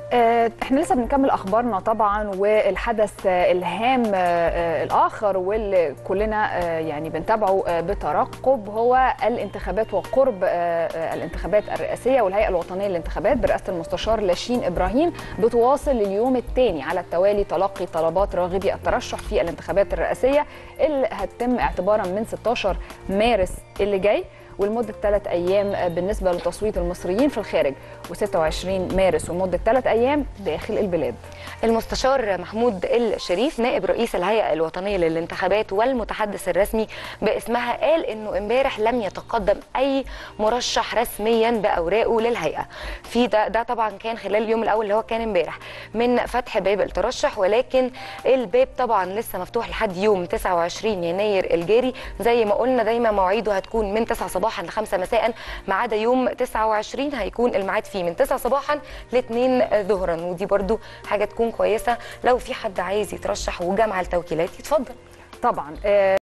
آه، احنا لسه بنكمل اخبارنا طبعا والحدث آه، الهام آه، آه، الاخر واللي كلنا آه، يعني بنتابعه آه، بترقب هو الانتخابات وقرب آه، آه، الانتخابات الرئاسيه والهيئه الوطنيه للانتخابات برئاسه المستشار لاشين ابراهيم بتواصل اليوم الثاني على التوالي تلقي طلبات راغبي الترشح في الانتخابات الرئاسيه اللي هتتم اعتبارا من 16 مارس اللي جاي ولمده ثلاث ايام بالنسبه لتصويت المصريين في الخارج و26 مارس ومده ثلاث ايام داخل البلاد. المستشار محمود الشريف نائب رئيس الهيئه الوطنيه للانتخابات والمتحدث الرسمي باسمها قال انه امبارح لم يتقدم اي مرشح رسميا باوراقه للهيئه في ده ده طبعا كان خلال اليوم الاول اللي هو كان امبارح من فتح باب الترشح ولكن الباب طبعا لسه مفتوح لحد يوم 29 يناير الجاري زي ما قلنا دايما مواعيده هتكون من 9 صباحا ل 5 مساء ما عدا يوم 29 هيكون الميعاد فيه من 9 صباحا ل 2 ظهرا ودي برضو حاجه تكون كويسه لو في حد عايز يترشح وجمع التوكيلات يتفضل طبعا آه،